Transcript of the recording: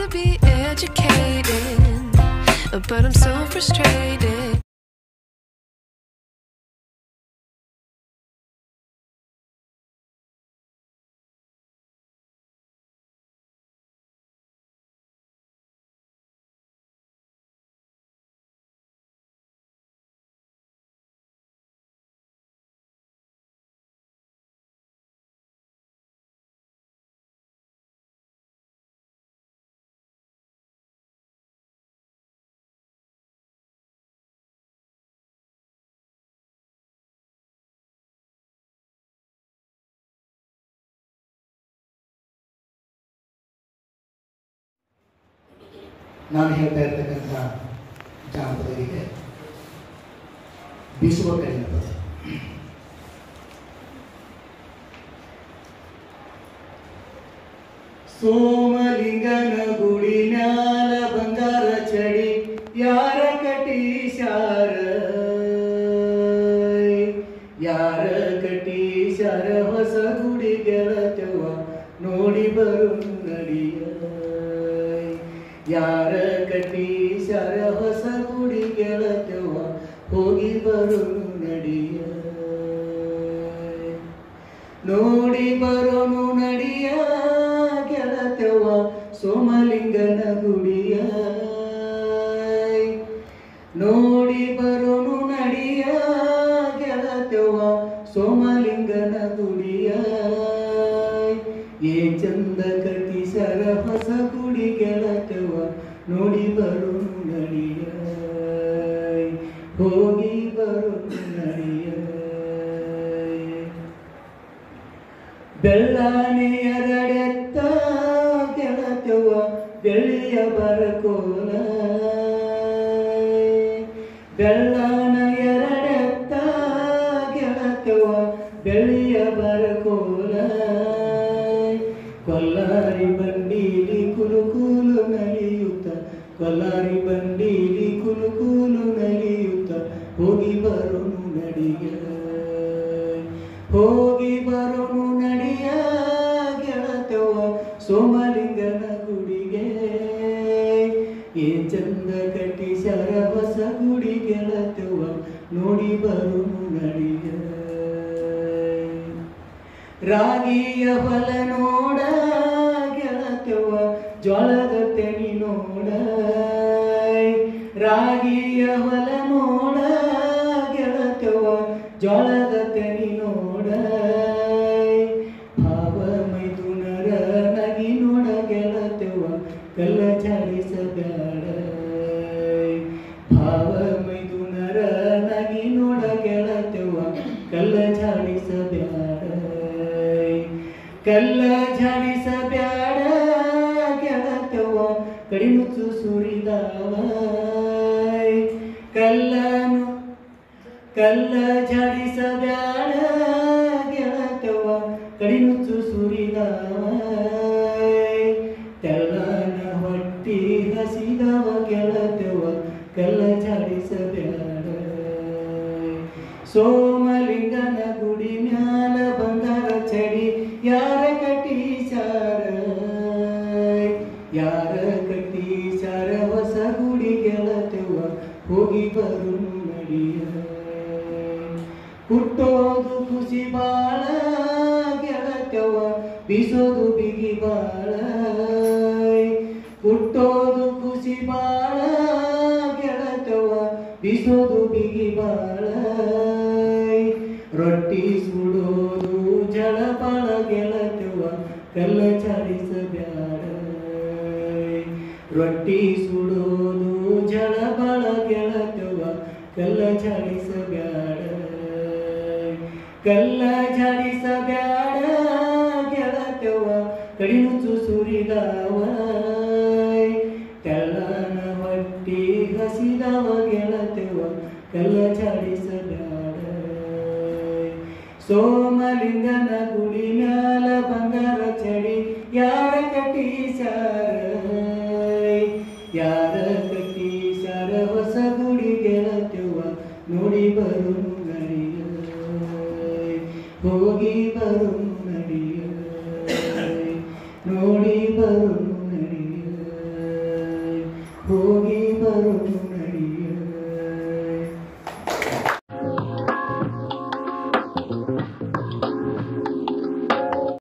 to be educated, but I'm so frustrated. ನಾನು ಹೇಳ್ತಾ ಇರ್ತಕ್ಕಂಥ ಜಾನಪದ ಗೀತೆ ಬೀಸುವ ಕಲ್ಲಿನ ಪದ ಸೋಮಲಿಂಗನ ಗುಡಿ ಮ್ಯಾಲ ಬಂಗಾರ ಚಡಿ ಯಾರ ಕಟೀಶಾರ ಯಾರ ಕಟೀಶಾರ ಹೊಸ ಗುಡಿ ಗೆಳತವ ನೋಡಿ ಬರು ನಡಿಯ ಯಾರ ಕಟೀಶಾರ ಹೊಸ ಗುಡಿ ಗೆಳತವ ಹೋಗಿ ಬರು ನಡಿಯ ನೋಡಿ ಬರೋನು ನಡಿಯ ಗೆಳತವ ಸೋಮಲಿಂಗನ ಗುಡಿಯ ನೋಡಿ ಬರೋನು ನಡಿಯ ಗೆಳತವ ಸೋಮಲಿಂಗನ ಗುಡಿಯ ಏ ಚಂದ ಕಟಿಸರ ಹೊಸ ಗುಡಿ ಗೆಳತವ ನೋಡಿ ಬರೋನು ನಡಿಯ ಹೋಗಿ ಬರೋನು ನಡಿಯ ಬೆಳ್ಳಾನೆ ಎರಡೆತ್ತ ಗೆಳತವ ಬೆಳ್ಳಿಯ ಬರಕೋಲ ಬೆಳ್ಳಾನ ಎರಡೆತ್ತ ಗೆಳತವ ಬೆಳ್ಳಿಯ ಬರಕೋಲ ಕೊಲ್ಲಾರಿ ಬಂಡೀಲಿ ಕುಲುಕುಲು ನಲಿಯುತ್ತ ಕೊಲ್ಲಾರಿ ಬಂಡೀಲಿ ಕುಲುಕುಲು ನಲಿಯುತ್ತ ಹೋಗಿ ಬರೋನು ನಡಿಯ ಹೋಗಿ ಬರೋನು ನಡಿಯ ಗೆಳತವ ಸೋಮಲಿಂಗನ ಗುಡಿಗೆ ಏ ಚಂದ ಕಟ್ಟಿಸರ ಹೊಸ ಗುಡಿ ಗೆಳತವ ನೋಡಿ ಬರೋನು ನಡಿಯ ರಾಗಿಯ ಹೊಲ ನೋಡ ಗೆಳತವ ಜೋಳದ ತೆನಿ ನೋಡ ರಾಗಿಯ ಹೊಲ ನೋಡ ಗೆಳತವ ಜೋಳದ ತೆನಿ ನೋಡ ಭಾವ ಮೈದುನರ ನಗಿ ನೋಡ ಗೆಳತವ ಕಲ್ಲ ಚಾಡಿಸಬೇಡ ಭಾವ ಮೈದುನರ ನಗಿ ನೋಡ ಗೆಳತವ ಕಲ್ಲ ಝಾಡಿಸಬೇಡ ಕಲ್ಲ ಝಾಡಿಸಬೇಡ ಗೆಳತವ ಕಡಿಮುಚ್ಚು ಸುರಿದವ ಕಲ್ಲನು ಕಲ್ಲ ಝಾಡಿಸಬೇಡ ಗೆಳತವ ಕಡಿಮುಚ್ಚು ಸುರಿದವ ತೆಳ್ಳನ ಹೊಟ್ಟಿ ಹಸಿದವ ಗೆಳತವ ಕಲ್ಲ ಝಾಡಿಸಬೇಡ ಸೋಮಲಿಂಗನ ಗುಡಿ ಮ್ಯಾಲ ಬಂಗಾರ ಚಡಿ ಯಾರ ಕಟೀಸಾರ ಯಾರ ಕಟೀಸಾರ ಹೊಸ ಗುಡಿ ಗೆಳತವ ಹೋಗಿ ಬರು ನಡಿಯ ಹುಟ್ಟೋದು ಖುಷಿ ಬಾಳ ಗೆಳತವ ಬೀಸೋದು ಬಿಗಿ ಬಾಳ ಹುಟ್ಟೋದು ಖುಷಿ ಬಾಳ ಗೆಳತವ ಬೀಸೋದು ಬಿಗಿ ಬಾಳ ರೊಟ್ಟಿ ಸುಡೋದು ಜಳಪಾಳ ಗೆಳತವ ಕಲ್ಲ ಚಾಡಿಸಬ್ಯಾಡ ರೊಟ್ಟಿ ಸುಡೋದು ಜಳಪಾಳ ಗೆಳತವ ಕಲ್ಲ ಚಾಡಿಸಬ್ಯಾಡ ಕಲ್ಲ ಝಾಡಿಸಬ್ಯಾಡ ಗೆಳತವ ಕಡಿಮುಚ್ಚು ಸುರಿದವ ತೆಳ್ಳನ ಹೊಟ್ಟಿ ಹಸಿದವ ಗೆಳತವ ಕಲ್ಲ ಝಾಡಿಸಬ್ಯಾಡ ಸೋಮಲಿಂಗನ ಗುಡಿ ಮ್ಯಾಲ ಬಂಗಾರ ಚಡಿ ಯಾರ ಕಟೀಸಾರ ಯಾರ ಕಟೀಸಾರ ಹೊಸ ಗುಡಿ ಗೆಳತವ ನೋಡಿ ಬರು ನಡಿಯ ಹೋಗಿ ಬರು ನಡಿಯ ನೋಡಿ ಬರು ನಡಿಯ ಹೋಗಿ ಬರುತ್ತೇನೆ